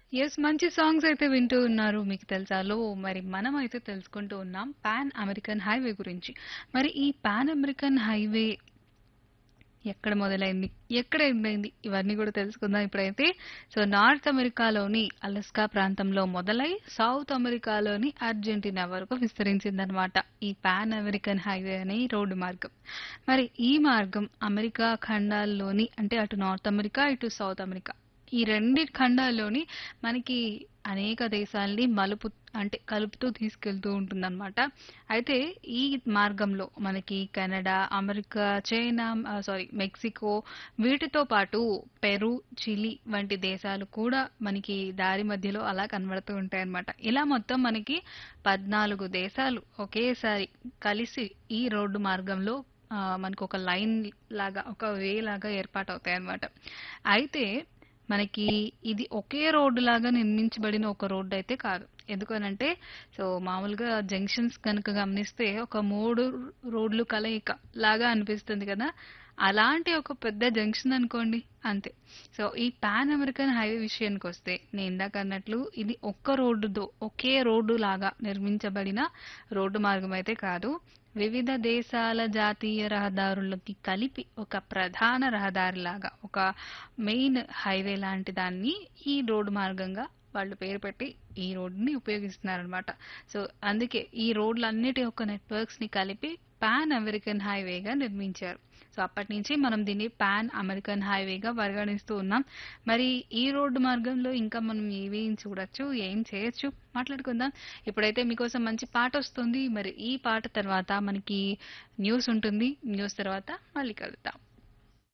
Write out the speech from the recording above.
Yes. మంచి songs అయితే వింటూ ఉన్నారు. మీకు తెలుసాలో మరి మనమైతే తెలుసుకుంటూ ఉన్నాం పాన్ అమెరికన్ హైవే గురించి. మరి ఈ పాన్ అమెరికన్ హైవే ఎక్కడ మొదలైంది? ఎక్కడ ఎండయింది? ఇవన్నీ కూడా తెలుసుకుందాం ఇప్పుడైతే. సో నార్త్ అమెరికాలోని అలస్కా ప్రాంతంలో మొదలై సౌత్ అమెరికాలోని అర్జెంటీనా వరకు విస్తరించిందనమాట. ఈ పాన్ అమెరికన్ హైవే అనే ఈ రోడ్డు మార్గం. మరి ఈ మార్గం అమెరికా ఖండాల్లోని అంటే అటు నార్త్ అమెరికా, ఇటు సౌత్ అమెరికా ఈ రెండి ఖండాల్లోని మనకి అనేక దేశాల్ని మలుపు అంటే కలుపుతూ తీసుకెళ్తూ ఉంటుందన్నమాట. అయితే ఈ మార్గంలో మనకి కెనడా, అమెరికా, చైనా ఆహ్, సారీ మెక్సికో వీటితో పాటు పెరు, చిలీ వంటి దేశాలు కూడా మనకి దారి మధ్యలో అలా కనబడుతూ ఉంటాయన్నమాట. ఇలా మొత్తం మనకి 14 దేశాలు ఒకేసారి కలిసి ఈ రోడ్డు మార్గంలో ఆహ్, మనకొక లైన్ లాగా ఒక వే లాగా ఏర్పాటవుతాయన్నమాట. అయితే మనకి ఇది ఒకే రోడ్డు లాగా నిర్మించబడిన ఒక రోడ్డయితే కాదు. ఎందుకనంటే సో మామూలుగా జంక్షన్స్ గనుక గమనిస్తే ఒక 3 రోడ్లు కలయిక లాగా అనిపిస్తుంది కదా! అలాంటి ఒక పెద్ద జంక్షన్ అనుకోండి అంతే. సో ఈ పాన్ అమెరికన్ హైవే విషయానికొస్తే నేను ఇందాక అన్నట్లు ఇది ఒక్క రోడ్డుతో ఒకే రోడ్డు లాగా నిర్మించబడిన రోడ్డు మార్గం అయితే కాదు. వివిధ దేశాల జాతీయ రహదారులకి కలిపి ఒక ప్రధాన రహదారిలాగా ఒక మెయిన్ హైవే లాంటి దాన్ని ఈ రోడ్డు మార్గంగా వాళ్ళు పేరు పెట్టి ఈ రోడ్డుని ఉపయోగిస్తున్నారనమాట. సో అందుకే ఈ రోడ్లన్నిటి యొక్క నెట్వర్క్స్‌ని కలిపి పాన్ అమెరికన్ హైవేగా నిర్మించారు. సో అప్పటినుంచి మనం దీన్ని పాన్ అమెరికన్ హైవేగా పరిగణిస్తూ ఉన్నాం. మరి ఈ రోడ్డు మార్గంలో ఇంకా మనం ఏవేం చూడొచ్చు, ఏం చేయొచ్చు మాట్లాడుకుందాం. ఇప్పుడైతే మీకోసం మంచి పాటొస్తుంది. మరి ఈ పాట తర్వాత మనకి న్యూస్ ఉంటుంది. న్యూస్ తర్వాత మళ్ళీ కలుద్దాం.